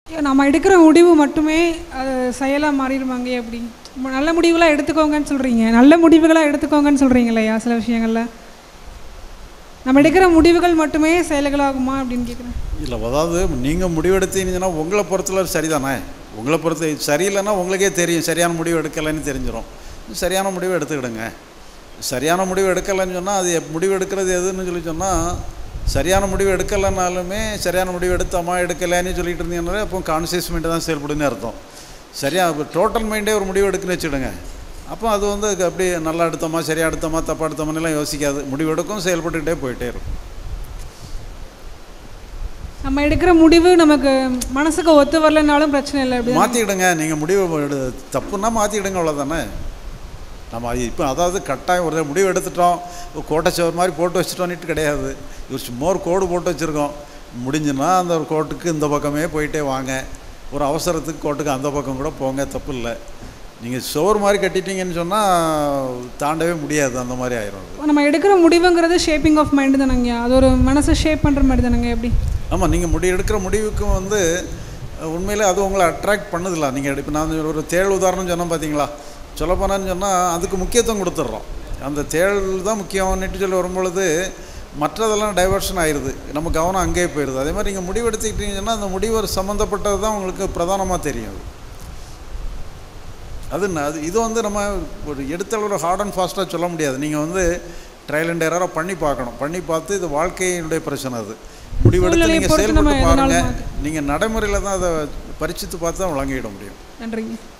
நம்ம எடுக்கிற முடிவு மட்டுமே அது செயலாக மாறிடுவாங்க எப்படி ம- நல்ல முடிவுகளாக எடுத்துக்கோங்கன்னு சொல்கிறீங்க நல்ல முடிவுகளாக எடுத்துக்கோங்கன்னு சொல்கிறீங்க இல்லையா சில விஷயங்களில் நம்ம எடுக்கிற முடிவுகள் மட்டுமே செயல்களாகுமா அப்படின்னு கேட்குறேன் இல்லை அதாவது நீங்கள் முடிவெடுத்தீங்கன்னா உங்களை பொறுத்தல சரிதானே உங்களை பொறுத்த சரியில்லைன்னா உங்களுக்கே தெரியும் சரியான முடிவு எடுக்கலைன்னு தெரிஞ்சிடும் சரியான முடிவு எடுத்துக்கிடுங்க சரியான முடிவு எடுக்கலைன்னு சொன்னால் அது எப்- முடிவு எடுக்கிறது எதுன்னு சொல்லி சொன்னால் சரியான முடிவு எடுக்கலைனாலுமே சரியான முடிவு எடுத்தோமா எடுக்கலைன்னு சொல்லிட்டு இருந்தீங்கன்னாலே அப்போ கான்சியஸ் மைண்டு தான் செயல்படுன்னு அர்த்தம் சரியா இப்போ டோட்டல் மைண்டே ஒரு முடிவு எடுக்குன்னு வச்சுடுங்க அப்போ அது வந்து அதுக்கு அப்படியே நல்லா எடுத்தோமா சரியாக எடுத்தோமா தப்பாக எடுத்தோமான்னுலாம் யோசிக்காது முடிவு எடுக்கும் செயல்பட்டுக்கிட்டே போயிட்டே இருக்கும் நம்ம எடுக்கிற முடிவு நமக்கு மனசுக்கு ஒத்து வரலைனாலும் பிரச்சனை இல்லை அப்படி மாற்றிக்கிடுங்க நீங்கள் முடிவு எடு தப்புன்னா மாற்றிக்கிடுங்க அவ்வளோதானே நம்ம அது இப்போ அதாவது கட்டாயம் ஒரு முடிவு எடுத்துட்டோம் ஒரு கோட்டை சவர் மாதிரி போட்டு வச்சுட்டோன்னுட்டு கிடையாது ஒரு சும்மா ஒரு கோடு போட்டு வச்சுருக்கோம் முடிஞ்சுன்னா அந்த ஒரு கோட்டுக்கு இந்த பக்கமே போயிட்டே வாங்க ஒரு அவசரத்துக்கு கோட்டுக்கு அந்த பக்கம் கூட போங்க தப்பு இல்லை நீங்கள் சோறு மாதிரி கட்டிட்டீங்கன்னு சொன்னால் தாண்டவே முடியாது அந்த மாதிரி ஆயிரும் அது நம்ம எடுக்கிற முடிவுங்கிறது ஷேப்பிங் ஆஃப் மைண்டு தானங்க அது ஒரு மனசை ஷேப் பண்ணுற மாதிரி தானங்க எப்படி ஆமாம் நீங்கள் முடி எடுக்கிற முடிவுக்கும் வந்து அஹ், உண்மையிலே அது உங்களை அட்ராக்ட் பண்ணுதில்ல நீங்கள் இப்போ நான் ஒரு தேள் உதாரணம் சொன்னேன் பார்த்தீங்களா சொல்லப்போனான்னு சொன்னால் அதுக்கு முக்கியத்துவம் கொடுத்துட்றோம் அந்த தேள் தான் முக்கியம்னுட்டு சொல்லி வரும்பொழுது மற்றதெல்லாம் டைவர்ஷன் ஆயிடுது நம்ம கவனம் அங்கேயே போயிடுது அதே மாதிரி நீங்கள் முடிவு எடுத்துக்கிட்டீங்கன்னா அந்த முடிவு சம்மந்தப்பட்டது தான் உங்களுக்கு பிரதானமாக தெரியும் அது அது ந- அது இது வந்து நம்ம ஒரு எடுத்த ஒரு ஹார்ட் அண்ட் ஃபாஸ்ட்டாக சொல்ல முடியாது நீங்கள் வந்து ட்ரையல் அண்ட் எரராக பண்ணி பார்க்கணும் பண்ணி பார்த்து இது வாழ்க்கையினுடைய பிரச்சனை அது முடிவெடுத்து சூழ்நிலையை நீங்கள் பொறுத்து நம்ம செயல்பட்டு எதனாலும் பாருங்கள் நீங்கள் நடைமுறையில் தான் அதை பரிச்சித்து பார்த்து தான் வழங்கிட முடியும் நன்றிங்க